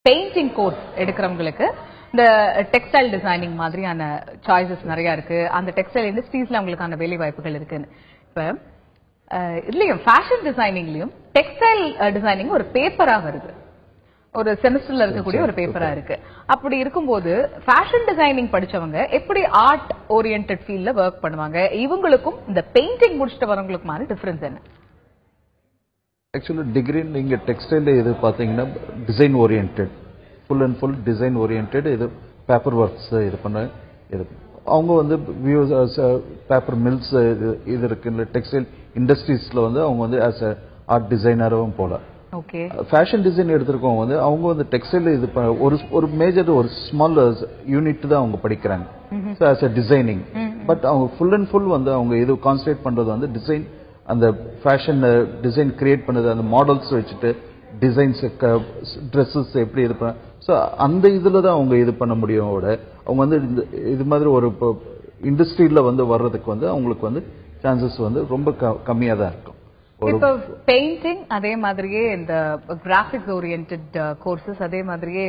Painting course எடுக்கிறவங்களுக்கு இந்த textile designing மாதிரியான choices நிறைய இருக்கு அந்த டெக்ஸ்டைல் இண்டஸ்ட்ரீஸ்ல அவங்களுக்கான வேலை வாய்ப்புகள் இருக்குன்னு இப்ப அஹ், இதுலயும் ஃபேஷன் டிசைனிங்லயும் டெக்ஸ்டைல் டிசைனிங் ஒரு பேப்பரா வருது ஒரு செமஸ்டர்ல இருக்கக்கூடிய ஒரு பேப்பரா இருக்கு அப்படி இருக்கும்போது ஃபேஷன் டிசைனிங் படிச்சவங்க எப்படி ஆர்ட் ஓரியன்ட் ஃபீல்ட்ல ஒர்க் பண்ணுவாங்க இவங்களுக்கும் இந்த பெயிண்டிங் முடிச்சுட்டு வரவங்களுக்குமான டிஃபரன்ஸ் என்ன ஆக்சுவலாக டிகிரி நீங்கள் டெக்ஸ்டைல் இது பார்த்தீங்கன்னா design orient full and full design orient இது பேப்பர் ஒர்க்ஸ் இது பண்ண இது அவங்க வந்து வியூஸ் பேப்பர் மில்ஸ் இது இது இருக்கு இல்லை டெக்ஸ்டைல் இண்டஸ்ட்ரீஸில் வந்து அவங்க வந்து ஆஸ் அ ஆர்ட் டிசைனரும் போல ஓகே ஃபேஷன் டிசைன் எடுத்திருக்கவங்க வந்து அவங்க வந்து டெக்ஸ்டைல் இது ப- ஒரு ஒரு மேஜர் ஒரு ஸ்மால் யூனிட் தான் அவங்க படிக்கிறாங்க so as a designing but அவங்க ஃபுல் அண்ட் ஃபுல் வந்து அவங்க இது கான்சன்ட்ரேட் பண்றது வந்து டிசைன் அந்த ஃபேஷன் டிசைன் கிரியேட் பண்ணது அந்த மாடல்ஸ் வச்சுட்டு டிசைன்ஸ் ட்ரெஸ்ஸஸ் எப்படி இது பண்ண ஸோ அந்த இதில் தான் அவங்க இது பண்ண முடியும் விட அவங்க வந்து இந்த இது மாதிரி ஒரு இண்டஸ்ட்ரியில் வந்து வர்றதுக்கு வந்து அவங்களுக்கு வந்து சான்சஸ் வந்து ரொம்ப கம்மியாக தான் இருக்கும் ஒரு இப்போ பெயிண்டிங் அதே மாதிரியே இந்த கிராஃபிக்ஸ் ஓரியன்ட் கோர்சஸ் அதே மாதிரியே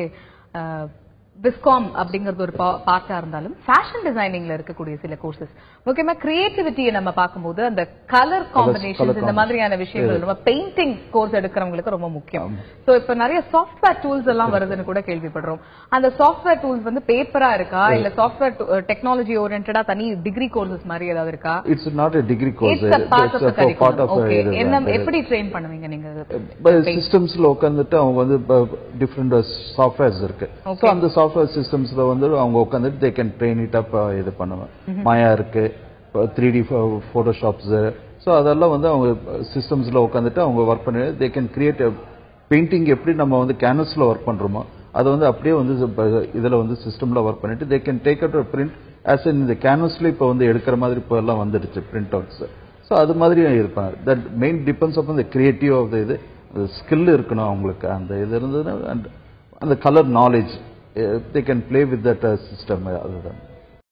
பிஸ்காம் அப்படிங்கிறது ஒரு பார்ட்டா இருந்தாலும் ஃபேஷன் டிசைனிங்ல இருக்கக்கூடிய சில கோர்சஸ் முக்கியமா கிரியேட்டிவிட்டியை நம்ம பார்க்கும்போது அந்த கலர் காம்பினேஷன்ஸ் இந்த மாதிரியான விஷயங்கள் நம்ம பெயிண்டிங் கோர்ஸ் எடுக்கிறவங்களுக்கு ரொம்ப முக்கியம் சோ இப்ப நிறைய சாஃப்ட்வேர் டூல்ஸ் எல்லாம் வருதுன்னு கூட கேள்விப்படுறோம் அந்த சாஃப்ட்வேர் டூல்ஸ் வந்து பேப்பரா இருக்கா இல்ல சாஃப்ட்வேர் டெக்னாலஜி ஓரியன்டா தனி டிகிரி கோர்சஸ் மாதிரி ஏதாவது இருக்கா it's not a degree course it's a part of the part curriculum. Of Okay. என்ன எப்படி ட்ரெயின் பண்ணுவீங்க நீங்க சிஸ்டம்ஸ்ல உட்காந்துட்டு அவங்க வந்து டிஃப்ரெண்ட் சாஃப்ட்வேர்ஸ் இருக்கு ஸோ அந்த சாஃப்ட்வேர் சிஸ்டம்ஸ்ல வந்து அவங்க உட்காந்துட்டு they can train it up இது பண்ணுவேன் மாயா இருக்கு த்ரீ டி ஃபோட்டோஷாப்ஸ் ஸோ அதெல்லாம் வந்து அவங்க சிஸ்டம்ஸ்ல உட்காந்துட்டு அவங்க ஒர்க் பண்ணி தே கேன் கிரியேட் பெயிண்டிங் எப்படி நம்ம வந்து கேன்வஸ்ல ஒர்க் பண்றோமோ அதை வந்து அப்படியே வந்து இதுல வந்து சிஸ்டம்ல ஒர்க் பண்ணிட்டு they can take out print as இந்த கேன்வஸ்ல இப்போ வந்து எடுக்கிற மாதிரி இப்போ எல்லாம் வந்துடுச்சு பிரிண்ட் அவுட்ஸ் ஸோ அது மாதிரியும் இருப்பாங்க தட் மெயின் டிபெண்ட்ஸ் ஆஃப் இந்த கிரியேட்டிவ் ஆஃப் த இது ஸ்கில் இருக்கணும் அவங்களுக்கு அந்த இது இருந்ததுன்னா and அந்த colour knowledge they can play with that system அதுதான்